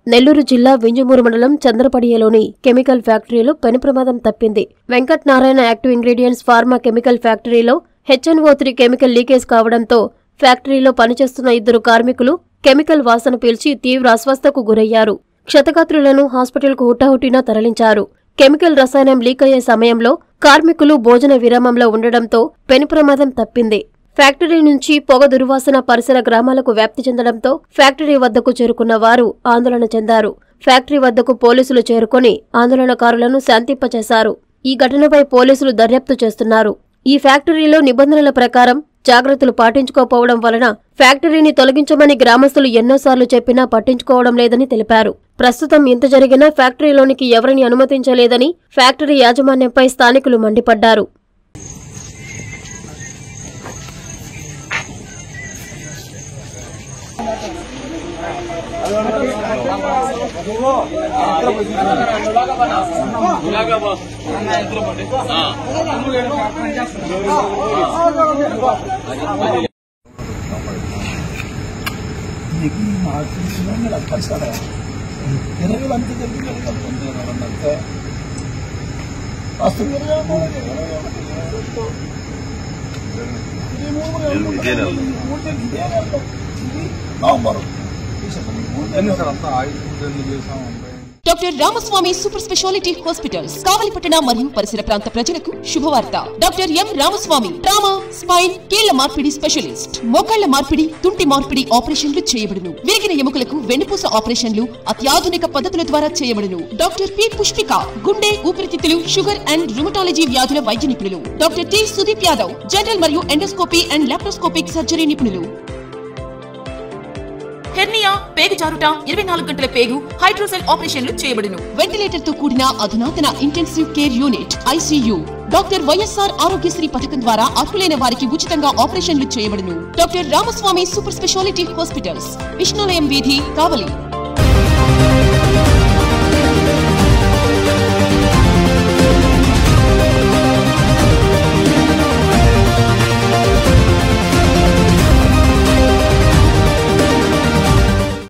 నెల్లూరు జిల్లా వింజమూరు మండలం చంద్రపడియలోని కెమికల్ ఫ్యాక్టరీలో పెను ప్రమాదం తప్పింది Venkat Narayana active ingredients pharma chemical ఫ్యాక్టరీలో హెచ్ఎన్ఓ త్రీ కెమికల్ లీకేజ్ కావడంతో ఫ్యాక్టరీలో పనిచేస్తున్న ఇద్దరు కార్మికులు కెమికల్ వాసన పీల్చి తీవ్ర అస్వస్థకు గురయ్యారు క్షతగాత్రులను హాస్పిటల్కు హుటాహుటిన తరలించారు కెమికల్ రసాయనం లీక్ అయ్యే సమయంలో కార్మికులు భోజన విరామంలో ఉండడంతో పెను ప్రమాదం తప్పింది ఫ్యాక్టరీ నుంచి పొగ దుర్వాసన పరిసర గ్రామాలకు వ్యాప్తి చెందడంతో ఫ్యాక్టరీ వద్దకు చేరుకున్న వారు ఆందోళన చెందారు ఫ్యాక్టరీ వద్దకు పోలీసులు చేరుకొని ఆందోళనకారులను శాంతింపచేశారు ఈ ఘటనపై పోలీసులు దర్యాప్తు చేస్తున్నారు ఈ ఫ్యాక్టరీలో నిబంధనల ప్రకారం జాగ్రత్తలు పాటించుకోకపోవడం వలన ఫ్యాక్టరీని తొలగించమని గ్రామస్తులు ఎన్నోసార్లు చెప్పినా పట్టించుకోవడం లేదని తెలిపారు ప్రస్తుతం ఇంత జరిగినా ఫ్యాక్టరీలోనికి ఎవరిని అనుమతించలేదని ఫ్యాక్టరీ యాజమాన్యంపై స్థానికులు మండిపడ్డారు నీకు నాకు తెలిసిన మీరు పరిసర ఇరవై అంతే జరిగింది అంతే అంతే అసలు ఇరవై మూడు, ఇరవై ఒకటి, ఇరవై రెండు. ఇది మూడు, ఇరవై మూడు, ఇదే నెల. మూడు జరిగింది, ఇదే నెలలో. ఇది నవంబర్ డిసెంబర్ ఈ మూడు నెలలు. సార్ అంతా ఆయుధ చేసాం doctor Ramaswamy super speciality hospitals కావలిపట్టణ మరియు పరిసర ప్రాంత ప్రజలకు శుభవార్త doctor M Ramaswamy trauma spine కీళ్ల మార్పిడి స్పెషలిస్ట్ మోకాళ్ల మార్పిడి తుంటి మార్పిడి ఆపరేషన్లు చేయబడును విరిగిన ఎముకలకు వెన్నుపూస ఆపరేషన్లు అత్యాధునిక పద్ధతుల ద్వారా చేయబడును డాక్టర్ పి పుష్పిక గుండె ఊపిరితిత్తులు షుగర్ అండ్ రుమటాలజీ వ్యాధుల వైద్య నిపుణులు doctor T Sudeep Yadav general మరియు ఎండోస్కోపీ అండ్ లాప్రోస్కోపిక్ సర్జరీ నిపుణులు హెర్నియా పేగు జారుట ఇరవై నాలుగు గంటల పేగు హైడ్రోసెల్ ఆపరేషన్లు చేయబడును వెంటిలేటర్ తో కూడిన అధునాతన intensive care unit ICU doctor YSR Aarogyasri పథకం ద్వారా అర్హులైన వారికి ఉచితంగా ఆపరేషన్లు చేయబడును doctor Ramaswamy super speciality hospitals Vishnulayam వీధి కావలి